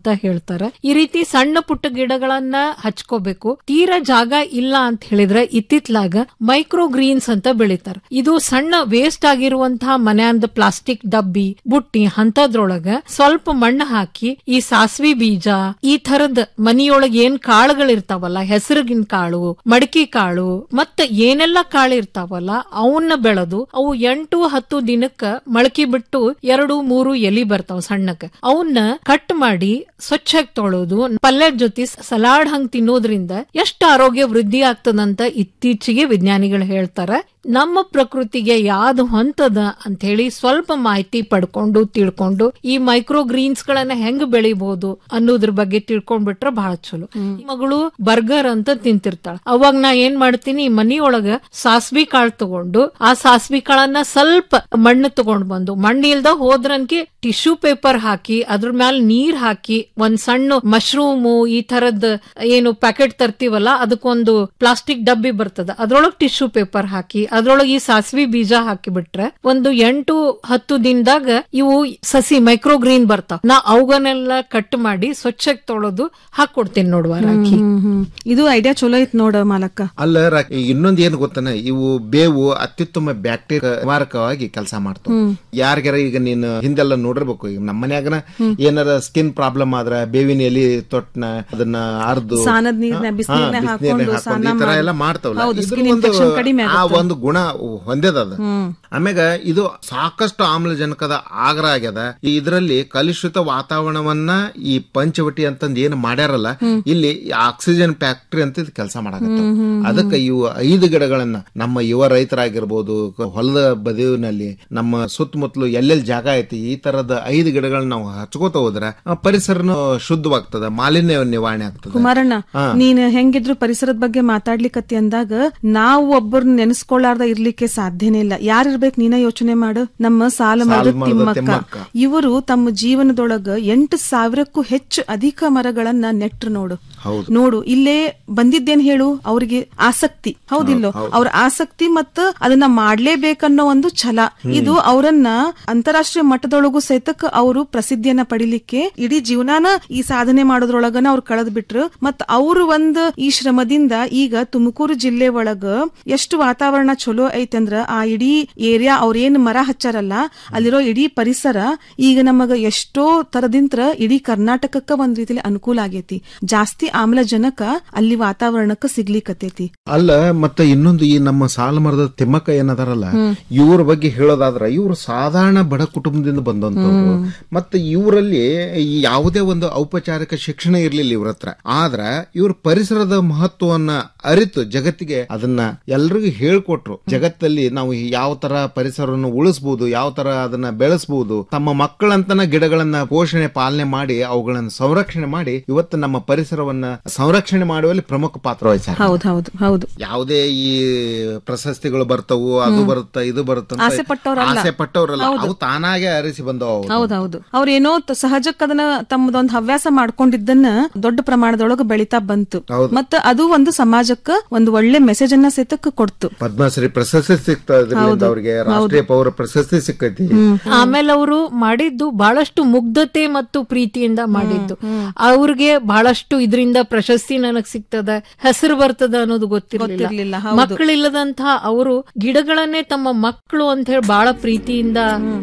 ಅಂತ ಹೇಳ್ತಾರೆ ಈ ರೀತಿ ಸಣ್ಣ ಪುಟ್ಟ ಗಿಡಗಳನ್ನ ಹಚ್ಕೋಬೇಕು ತೀರಾ ಜಾಗ ಇಲ್ಲ ಅಂತ ಹೇಳಿದ್ರೆ ಇತ್ತಿತ್ಲಾಗ ಮೈಕ್ರೋ ಗ್ರೀನ್ಸ್ ಅಂತ ಬೆಳಿತಾರ ಇದು ಸಣ್ಣ ವೇಸ್ಟ್ ಆಗಿರುವಂತಹ ಮನ್ಯಾಂದ ಪ್ಲಾಸ್ಟಿಕ್ ಡಬ್ಬಿ ಬುಟ್ಟಿ ಅಂತದ್ರೊಳಗ ಸ್ವಲ್ಪ ಮಣ್ಣು ಹಾಕಿ ಈ ಸಾಸ್ವಿ ಬೀಜ ಈ ತರದ ಮನಿಯೊಳಗ ಏನ್ ಕಾಳುಗಳಿರ್ತಾವಲ್ಲ ಹೆಸರಿಗಿನ ಕಾಳು ಮಡಕಿ ಕಾಳು ಮತ್ತ ಏನೆಲ್ಲ ಕಾಳು ಇರ್ತಾವಲ್ಲ ಅವನ್ನ ಬೆಳೆದು ಅವು ಎಂಟು ಹತ್ತು ದಿನಕ್ಕ ಮೊಳಕೆ ಬಿಟ್ಟು ಎರಡು ಮೂರು ಎಲಿ ಬರ್ತಾವ ಸಣ್ಣಕ್ಕ ಅವನ್ನ ಕಟ್ ಮಾಡಿ ಸ್ವಚ್ಛಾಗಿ ತೊಳೋದು ಪಲ್ಯದ ಜೊತೆ ಸಲಾಡ್ ಹಂಗ್ ತಿನ್ನೋದ್ರಿಂದ ಎಷ್ಟು ಆರೋಗ್ಯ ವೃದ್ಧಿ ಆಗ್ತದಂತ ಇತ್ತೀಚೆಗೆ ವಿಜ್ಞಾನಿಗಳು ಹೇಳ್ತಾರ ನಮ್ಮ ಪ್ರಕೃತಿಗೆ ಯಾವ್ದು ಹೊಂತದ ಅಂತ ಹೇಳಿ ಸ್ವಲ್ಪ ಮಾಹಿತಿ ಪಡ್ಕೊಂಡು ತಿಳ್ಕೊಂಡು ಈ ಮೈಕ್ರೋ ಗ್ರೀನ್ಸ್ ಗಳನ್ನ ಹೆಂಗ್ ಬೆಳಿಬಹುದು ಅನ್ನೋದ್ರ ಬಗ್ಗೆ ತಿಳ್ಕೊಂಡ್ಬಿಟ್ರೆ ಬಹಳ ಚಲೋ ಈ ಮಗಳು ಬರ್ಗರ್ ಅಂತ ತಿಂತಿರ್ತಾಳ ಅವಾಗ ನಾ ಏನ್ ಮಾಡ್ತೀನಿ ಮನಿಯೊಳಗ ಸಾಸ್ವಿ ಕಾಳು ತಗೊಂಡು ಆ ಸಾಸ್ವಿ ಕಾಳನ್ನ ಸ್ವಲ್ಪ ಮಣ್ಣು ತಗೊಂಡ್ ಬಂದು ಮಣ್ಣು ಇಲ್ದ ಹೋದ್ರನ್ಕೆ ಟಿಶ್ಯೂ ಪೇಪರ್ ಹಾಕಿ ಅದ್ರ ಮ್ಯಾಲ ನೀರ್ ಹಾಕಿ ಒಂದ್ ಸಣ್ಣ ಮಶ್ರೂಮು ಈ ತರದ್ ಏನು ಪ್ಯಾಕೆಟ್ ತರ್ತೀವಲ್ಲ ಅದಕ್ಕೊಂದು ಪ್ಲಾಸ್ಟಿಕ್ ಡಬ್ಬಿ ಬರ್ತದ ಅದ್ರೊಳಗ್ ಟಿಶ್ಯೂ ಪೇಪರ್ ಹಾಕಿ ಅದ್ರೊಳಗೆ ಈ ಸಾಸ್ವಿ ಬೀಜ ಹಾಕಿ ಬಿಟ್ರೆ ಒಂದು ಎಂಟು ಹತ್ತು ದಿನದಾಗ ಇವು ಸಸಿ ಮೈಕ್ರೋ ಗ್ರೀನ್ ಬರ್ತಾವ ನಾ ಅವುಗನೆಲ್ಲ ಕಟ್ ಮಾಡಿ ಸ್ವಚ್ಛಕ್ಕೆ ತೊಳೆದು ಹಾಕೊಡ್ತೀನಿ ನೋಡುವ ರಾಖಿ ಹ್ಮ್ ಹ್ಮ್ ಇದು ಐಡಿಯಾ ಚಲೋ ಐತ್ ನೋಡ ಮಾಲಕ್ಕ ಅಲ್ಲ ರಾ- ಇನ್ನೊಂದ್ ಏನ್ ಗೊತ್ತಾನ ಇವು ಬೇವು ಅತ್ಯುತ್ತಮ ಬ್ಯಾಕ್ಟೀರಿಯಾ ನಿವಾರಕವಾಗಿ ಕೆಲಸ ಮಾಡ್ತಾವ ಯಾರಿಗಾರ ಈಗ ನೀನು ಹಿಂದೆಲ್ಲ ನೋಡಿರ್ಬೇಕು ಈಗ ನಮ್ಮ ಮನ್ಯಾಗನ ಏನಾರ ಸ್ಕಿನ್ ಪ್ರಾಬ್ಲಮ್ ಆದ್ರ ಬೇವಿನ ಎಲಿ ತೊಟ್ನ ಅದನ್ನ ಅರ್ದು ಸಾನದ್ ನೀರ್ನ ಬಿಸಿನೀರ್ನ ಹಾಕೊಂಡು ಈ ಸ್ನಾನ ತರ ಮಾಡಿ- ಎಲ್ಲ ಮಾಡ್ತಾವಲ್ಲ ಹೌದು, ಇದ್ರ skin ಒಂದು infection ಕಡಿಮೆ ಆ ಆಗುತ್ತೆ. ಒಂದು ಗುಣ ಹೊಂದ್ಯದ ಅದ ಆಮ್ಯಾಗ ಇದು ಸಾಕಷ್ಟು ಆಮ್ಲಜನಕದ ಆಗ್ರ ಆಗ್ಯದ ಇದರಲ್ಲಿ ಕಲುಷಿತ ವಾತಾವರಣವನ್ನ ಈ ಪಂಚವಟಿ ಅಂತಂದ್ ಏನ್ ಮಾಡ್ಯಾರಲ್ಲ ಇಲ್ಲಿ ಆಕ್ಸಿಜನ್ ಫ್ಯಾಕ್ಟರಿ ಅಂತ ಇದು ಕೆಲಸ ಮಾಡಾಕತ್ತ ಅದಕ್ಕೆ ಇವು ಐದು ಗಿಡಗಳನ್ನ ನಮ್ಮ ಯುವ ರೈತರಾಗಿರ್ಬೋದು ಕ- ಹೊಲದ ಬದಿವಿನಲ್ಲಿ ನಮ್ಮ ಸುತ್ತಮುತ್ತಲು ಎಲ್ಲೆಲ್ಲಿ ಜಾಗ ಐತಿ ಈ ತರದ ಐದು ಗಿಡಗಳನ್ನ ನಾವು ಹಚ್ಕೋತ ಹೋದ್ರೆ ಆ ಪರಿಸರನು ಶುದ್ಧವಾಗ್ತದ ಮಾಲಿನ್ಯ ನಿವಾರಣೆ ಆಗ್ತದೆ ಕುಮಾರಣ್ಣ ಹಾ. ನೀನ್ ಹೆಂಗಿದ್ರು ಪರಿಸರದ ಬಗ್ಗೆ ಮಾತಾಡ್ಲಿಕತ್ತಿ ಅಂದಾಗ ನಾವು ಒಬ್ಬರನ್ನ ನೆನೆಸ್ಕೊಳ್ಳಾರ್ದ ಇರ್ಲಿಕ್ಕೆ ಸಾಧ್ಯನೇ ಇಲ್ಲ ಯಾರಿರ್ಬೇಕು ನೀನ ಯೋಚನೆ ಮಾಡು ನಮ್ಮ ಸಾಲ ಮರದ ಸಾಲುಮರದ ತಿಮ್ಮಕ್ಕ ತಿಮ್ಮಕ್ಕ. ಇವರು ತಮ್ಮ ಜೀವನದೊಳಗ ಎಂಟು ಸಾವಿರಕ್ಕೂ ಹೆಚ್ಚು ಅಧಿಕ ಮರಗಳನ್ನ ನೆಟ್ರು ನೋಡು ಹೌದು. ನೋಡು ಇಲ್ಲೇ ಬಂದಿದ್ದೇನ್ ಹೇಳು ಅವ್ರಿಗೆ ಆಸಕ್ತಿ ಹೌದಿಲ್ಲೋ ಅವ್ರ ಆಸಕ್ತಿ ಮತ್ತ ಅದನ್ನ ಮಾಡ್ಲೇಬೇಕನ್ನೋ ಒಂದು ಛಲ ಇದು ಅವರನ್ನ ಅಂತಾರಾಷ್ಟ್ರೀಯ ಮಟ್ಟದೊಳಗೂ ಸಹಿತಕ್ ಅವರು ಪ್ರಸಿದ್ಧಿಯನ್ನ ಪಡಿಲಿಕ್ಕೆ ಇಡೀ ಜೀವನಾನ ಈ ಸಾಧನೆ ಮಾಡೋದ್ರೊಳಗನ ಅವ್ರು ಕಳೆದ್ ಬಿಟ್ರು ಮತ್ ಅವ್ರು ಒಂದ್ ಈ ಶ್ರಮದಿಂದ ಈಗ ತುಮಕೂರು ಜಿಲ್ಲೆ ಒಳಗ ಎಷ್ಟು ವಾತಾವರಣ ಚಲೋ ಐತಂದ್ರ ಆ ಇಡೀ ಏರಿಯಾ ಅವ್ರೇನ್ ಮರ ಹಚ್ಚಾರಲ್ಲ ಅಲ್ಲಿರೋ ಇಡೀ ಪರಿಸರ ಈಗ ನಮಗ ಎಷ್ಟೋ ತರದಿಂತ್ರ ಇಡೀ ಕರ್ನಾಟಕಕ್ಕ ಒಂದ್ ರೀತಿಲಿ ಅನುಕೂಲ ಆಗೈತಿ ಜಾಸ್ತಿ ಆಮ್ಲಜನಕ ಅಲ್ಲಿ ವಾತಾವರಣಕ್ಕ ಸಿಗ್ಲಿಕತ್ತೈತಿ ಅಲ್ಲ ಮತ್ತೆ ಇನ್ನೊಂದು ಈ ನಮ್ಮ ಸಾಲ ಮರದ ತಿಮ್ಮಕ್ಕ ಏನದಾರಲ್ಲ ಇವ್ರ ಬಗ್ಗೆ ಹೇಳೋದಾದ್ರ ಇವ್ರು ಸಾಧಾರಣ ಬಡ ಕುಟುಂಬದಿಂದ ಬಂದಂತವ್ರು ಮತ್ತೆ ಇವರಲ್ಲಿ ಯಾವುದೇ ಒಂದು ಔಪಚಾರಿಕ ಶಿಕ್ಷಣ ಇರ್ಲಿಲ್ಲ ಇವ್ರ ಹತ್ರ ಆದ್ರ ಇವ್ರ ಪರಿಸರದ ಮಹತ್ವವನ್ನ ಅರಿತು ಜಗತ್ತಿಗೆ ಅದನ್ನ ಎಲ್ರಿಗೂ ಹೇಳ್ಕೊಟ್ರು ಜಗತ್ತಲ್ಲಿ ನಾವು ಯಾವ ತರ ಪರಿಸರವನ್ನು ಉಳಿಸಬಹುದು ಯಾವ ತರ ಅದನ್ನ ಬೆಳೆಸಬಹುದು ತಮ್ಮ ಮಕ್ಕಳಂತನ ಗಿಡಗಳನ್ನ ಪೋಷಣೆ ಪಾಲನೆ ಮಾಡಿ ಅವುಗಳನ್ನ ಸಂರಕ್ಷಣೆ ಮಾಡಿ ಇವತ್ತು ನಮ್ಮ ಪರಿಸರವನ್ನ ಸಂರಕ್ಷಣೆ ಮಾಡುವಲ್ಲಿ ಪ್ರಮುಖ ಪಾತ್ರ ವಹಿಸ್ಯಾರ ಹೌದ್ ಹೌದು ಹೌದು ಯಾವುದೇ ಈ ಪ್ರಶಸ್ತಿಗಳು ಬರ್ತವು ಅದು ಬರುತ್ತ ಇದು ಬರುತ್ತ ಆಸೆ ಪಟ್ಟವ್ರಲ್ಲ. ಆಸೆ ಪಟ್ಟವ್ರಲ್ಲ ಅವು ತಾನಾಗೆ ಅರಿಸಿ ಬಂದವು ಅವು. ಹೌದೌದು ಅವ್ರೇನೋ ತ- ಸಹಜಕ್ಕೆ ಅದನ್ನ ತಮ್ಮದೊಂದು ಹವ್ಯಾಸ ಮಾಡ್ಕೊಂಡಿದ್ದನ್ನ ದೊಡ್ಡ ಪ್ರಮಾಣದೊಳಗ ಬೆಳಿತಾ ಬಂತು ಮತ್ತ ಅದು ಒಂದು ಸಮಾಜಕ್ಕ ಒಂದು ಒಳ್ಳೆ ಮೆಸೇಜ್ ಅನ್ನ ಸಹಿತಕ್ ಕೊಡ್ತು ಪದ್ಮಶ್ರೀ ಪ್ರಶಸ್ತಿ ಸಿಗ್ತಾ ಇದ್ರಿಂದ ಅವ್ರಿಗೆ ರಾಷ್ಟ್ರೀಯ ಪೌರ ಪ್ರಶಸ್ತಿ ಸಿಕ್ಕೈತಿ ಆಮೇಲೆ ಅವರು ಮಾಡಿದ್ದು ಬಹಳಷ್ಟು ಮುಗ್ಧತೆ ಮತ್ತು ಪ್ರೀತಿಯಿಂದ ಮಾಡಿದ್ದು ಅವ್ರಿಗೆ ಬಹಳಷ್ಟು ಇದರಿಂದ ಪ್ರಶಸ್ತಿ ನನಗ್ ಸಿಗ್ತದ ಹೆಸರು ಬರ್ತದ ಅನ್ನೋದು ಗೊತ್ತಿರ್ಲಿಲ್ಲ, ಗೊತ್ತಿರ್ಲಿಲ್ಲ ಹೌದು. ಮಕ್ಕಳಿಲ್ಲದಂತಹ ಅವರು ಗಿಡಗಳನ್ನೇ ತಮ್ಮ ಮಕ್ಕಳು ಅಂತ ಹೇಳಿ ಬಹಳ ಪ್ರೀತಿಯಿಂದ